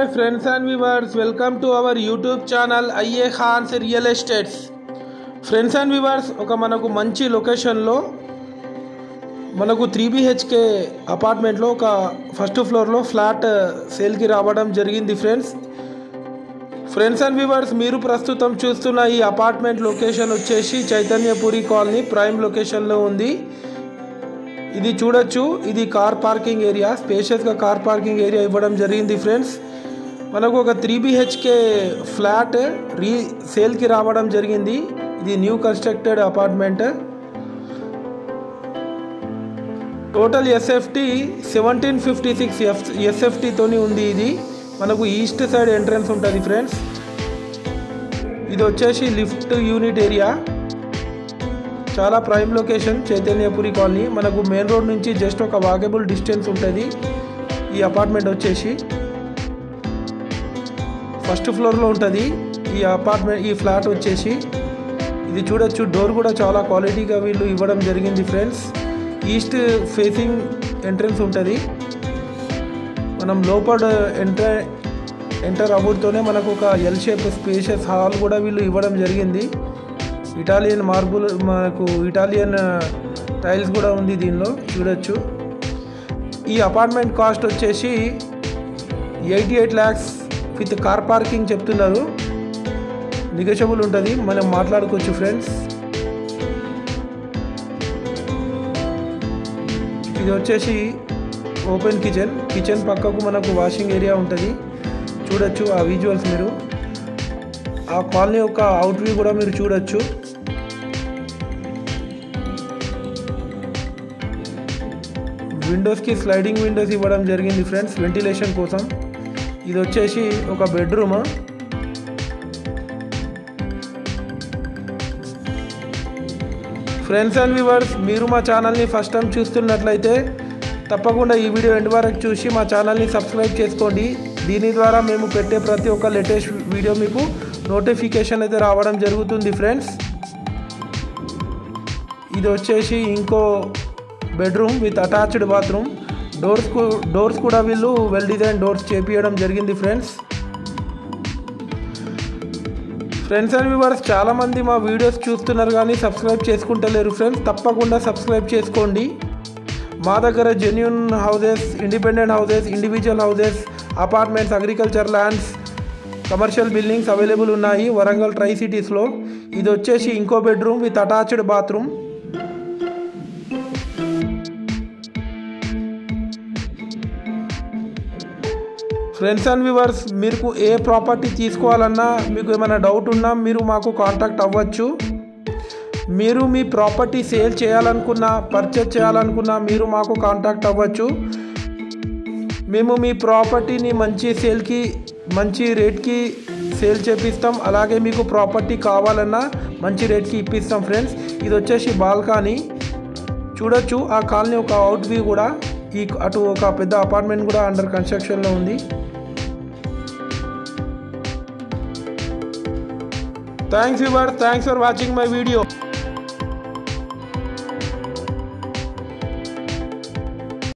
hi friends and viewers welcome to our YouTube channel IA Khan's real estates friends and viewers ఒక మనకు మంచి లొకేషన్లో మనకు త్రీ బిహెచ్కే అపార్ట్మెంట్లో ఒక ఫస్ట్ ఫ్లోర్లో ఫ్లాట్ సేల్కి రావడం జరిగింది ఫ్రెండ్స్ ఫ్రెండ్స్ అండ్ వ్యూవర్స్ మీరు ప్రస్తుతం చూస్తున్న ఈ అపార్ట్మెంట్ లొకేషన్ వచ్చేసి చైతన్యపురి కాలనీ ప్రైమ్ లొకేషన్లో ఉంది ఇది చూడొచ్చు ఇది కార్ పార్కింగ్ ఏరియా స్పేషియస్గా కార్ పార్కింగ్ ఏరియా ఇవ్వడం జరిగింది ఫ్రెండ్స్ మనకు ఒక త్రీ బిహెచ్కే ఫ్లాట్ రీ సేల్కి రావడం జరిగింది ఇది new constructed apartment total SFT seventeen fifty six F ఎస్ఎఫ్టీతోని ఉంది ఇది మనకు ఈస్ట్ సైడ్ ఎంట్రన్స్ ఉంటుంది ఫ్రెండ్స్ ఇది వచ్చేసి లిఫ్ట్ యూనిట్ ఏరియా చాలా ప్రైమ్ లొకేషన్ చైతన్యపురి కాలనీ మనకు మెయిన్ రోడ్ నుంచి జస్ట్ ఒక వాకబుల్ డిస్టెన్స్ ఉంటుంది ఈ అపార్ట్మెంట్ వచ్చేసి ఫస్ట్ ఫ్లోర్లో ఉంటుంది ఈ అపార్ట్మెంట్ ఈ ఫ్లాట్ వచ్చేసి ఇది చూడొచ్చు డోర్ కూడా చాలా క్వాలిటీగా వీళ్ళు ఇవ్వడం జరిగింది ఫ్రెండ్స్ ఈస్ట్ ఫేసింగ్ ఎంట్రన్స్ ఉంటుంది మనం లోపల ఎంటర్ ఎంటర్ అవ్వడంతోనే మనకు ఒక ఎల్ షేప్ స్పేషియస్ హాల్ కూడా వీళ్ళు ఇవ్వడం జరిగింది ఇటాలియన్ మార్బుల్ మనకు ఇటాలియన్ టైల్స్ కూడా ఉంది దీనిలో చూడొచ్చు ఈ అపార్ట్మెంట్ కాస్ట్ వచ్చేసి eighty eight lakhs with car parking చెప్తున్నారు నెగోషియబుల్ ఉంటుంది మనం మాట్లాడుకోవచ్చు ఫ్రెండ్స్ ఇది వచ్చేసి ఓపెన్ కిచెన్ కిచెన్ పక్కకు మనకు వాషింగ్ ఏరియా ఉంటుంది చూడొచ్చు ఆ విజువల్స్ మీరు ఆ కాలనీ యొక్క అవుట్ వ్యూ కూడా మీరు చూడొచ్చు విండోస్కి స్లైడింగ్ విండోస్ ఇవ్వడం జరిగింది ఫ్రెండ్స్ వెంటిలేషన్ కోసం ఇది వచ్చేసి ఒక బెడ్రూమ్ ఫ్రెండ్స్ అండ్ వ్యూవర్స్ మీరు మా ఛానల్ని ఫస్ట్ టైం చూస్తున్నట్లయితే తప్పకుండా ఈ వీడియో ఎండ్ వరకు చూసి మా ఛానల్ని సబ్స్క్రైబ్ చేసుకోండి దీని ద్వారా మేము పెట్టే ప్రతి ఒక్క లేటెస్ట్ వీడియో మీకు నోటిఫికేషన్ అయితే రావడం జరుగుతుంది ఫ్రెండ్స్ ఇది వచ్చేసి ఇంకో bedroom with attached bathroom doors doors కూడా వీళ్ళు వెల్ డిజైన్ డోర్స్ చేపించడం జరిగింది ఫ్రెండ్స్ ఫ్రెండ్స్ అండ్ వ్యూవర్స్ చాలామంది మా వీడియోస్ చూస్తున్నారు కానీ సబ్స్క్రైబ్ చేసుకుంటలేరు ఫ్రెండ్స్ తప్పకుండా సబ్స్క్రైబ్ చేసుకోండి మా దగ్గర genuine houses independent houses individual houses apartments agriculture lands commercial buildings available ఉన్నాయి వరంగల్ ట్రై సిటీస్లో ఇది వచ్చేసి ఇంకో bedroom with attached bathroom friends and viewers మీకు ఏ ప్రాపర్టీ తీసుకోవాలన్నా మీకు ఏమైనా డౌట్ ఉన్నా మీరు మాకు కాంటాక్ట్ అవ్వచ్చు మీరు మీ ప్రాపర్టీ సేల్ చేయాలనుకున్నా పర్చేజ్ చేయాలనుకున్నా మీరు మాకు కాంటాక్ట్ అవ్వచ్చు మేము మీ ప్రాపర్టీని మంచి సేల్కి మంచి రేట్కి సేల్ చేపిస్తాం అలాగే మీకు ప్రాపర్టీ కావాలన్నా మంచి రేట్కి ఇప్పిస్తాం ఫ్రెండ్స్ ఇది వచ్చేసి బాల్కనీ చూడొచ్చు ఆ కాలనీ ఒక అవుట్ వ్యూ కూడా ఈ అటు ఒక పెద్ద అపార్ట్మెంట్ కూడా అండర్ కన్స్ట్రక్షన్లో ఉంది thanks your thanks for watching my video